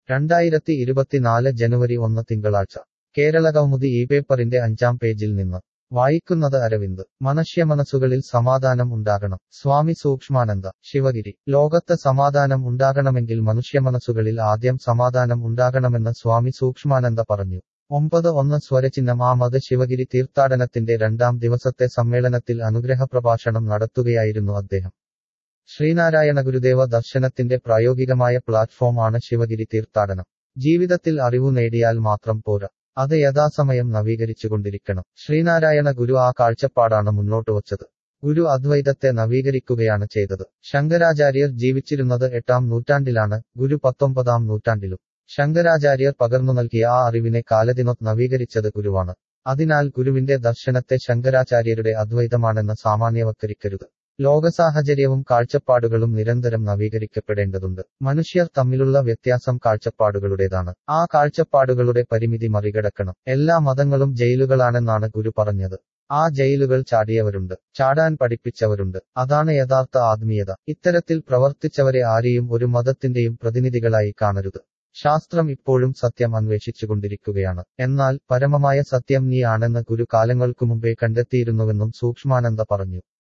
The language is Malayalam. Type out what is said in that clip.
രണ്ടായിരത്തി ഇരുപത്തിനാല് ജനുവരി ഒന്ന് തിങ്കളാഴ്ച കേരളകൗമുദി ഈ പേപ്പറിന്റെ അഞ്ചാം പേജിൽ നിന്ന് വായിക്കുന്നത് അരവിന്ദ് മനുഷ്യമനസ്സുകളിൽ സമാധാനം ഉണ്ടാകണം സ്വാമി സൂക്ഷ്മാനന്ദ ശിവഗിരി ലോകത്ത് സമാധാനം ഉണ്ടാകണമെങ്കിൽ മനുഷ്യമനസ്സുകളിൽ ആദ്യം സമാധാനം ഉണ്ടാകണമെന്ന് സ്വാമി സൂക്ഷ്മാനന്ദ പറഞ്ഞു ഒമ്പത് ഒന്ന് സ്വരചിഹ്നം ആമത് ശിവഗിരി തീർത്ഥാടനത്തിന്റെ രണ്ടാം ദിവസത്തെ സമ്മേളനത്തിൽ അനുഗ്രഹ പ്രഭാഷണം നടത്തുകയായിരുന്നു അദ്ദേഹം ശ്രീനാരായണ ഗുരുദേവ ദർശനത്തിന്റെ പ്രായോഗികമായ പ്ലാറ്റ്ഫോമാണ് ശിവഗിരി തീർത്ഥാടനം ജീവിതത്തിൽ അറിവു നേടിയാൽ മാത്രം പോരാ അത് യഥാസമയം നവീകരിച്ചുകൊണ്ടിരിക്കണം ശ്രീനാരായണ ഗുരു ആ കാഴ്ചപ്പാടാണ് മുന്നോട്ട് വച്ചത് ഗുരു അദ്വൈതത്തെ നവീകരിക്കുകയാണ് ചെയ്തത് ശങ്കരാചാര്യർ ജീവിച്ചിരുന്നത് എട്ടാം നൂറ്റാണ്ടിലാണ് ഗുരു പത്തൊമ്പതാം നൂറ്റാണ്ടിലും ശങ്കരാചാര്യർ പകർന്നു നൽകിയ ആ അറിവിനെ കാലദിനൊത്ത് നവീകരിച്ചത് ഗുരുവാണ് അതിനാൽ ഗുരുവിന്റെ ദർശനത്തെ ശങ്കരാചാര്യരുടെ അദ്വൈതമാണെന്ന് സാമാന്യവത്കരിക്കരുത് ലോകസാഹചര്യവും കാഴ്ചപ്പാടുകളും നിരന്തരം നവീകരിക്കപ്പെടേണ്ടതുണ്ട് മനുഷ്യർ തമ്മിലുള്ള വ്യത്യാസം കാഴ്ചപ്പാടുകളുടേതാണ് ആ കാഴ്ചപ്പാടുകളുടെ പരിമിതി മറികടക്കണം എല്ലാ മതങ്ങളും ജയിലുകളാണെന്നാണ് ഗുരു പറഞ്ഞത് ആ ജയിലുകൾ ചാടിയവരുണ്ട് ചാടാൻ പഠിപ്പിച്ചവരുണ്ട് അതാണ് യഥാർത്ഥ ആത്മീയത ഇത്തരത്തിൽ പ്രവർത്തിച്ചവരെ ആരെയും ഒരു മതത്തിന്റെയും പ്രതിനിധികളായി കാണരുത് ശാസ്ത്രം ഇപ്പോഴും സത്യം അന്വേഷിച്ചുകൊണ്ടിരിക്കുകയാണ് എന്നാൽ പരമമായ സത്യം നീ ആണെന്ന് ഗുരു കാലങ്ങൾക്കു മുമ്പേ കണ്ടെത്തിയിരുന്നുവെന്നും സൂക്ഷ്മാനന്ദ പറഞ്ഞു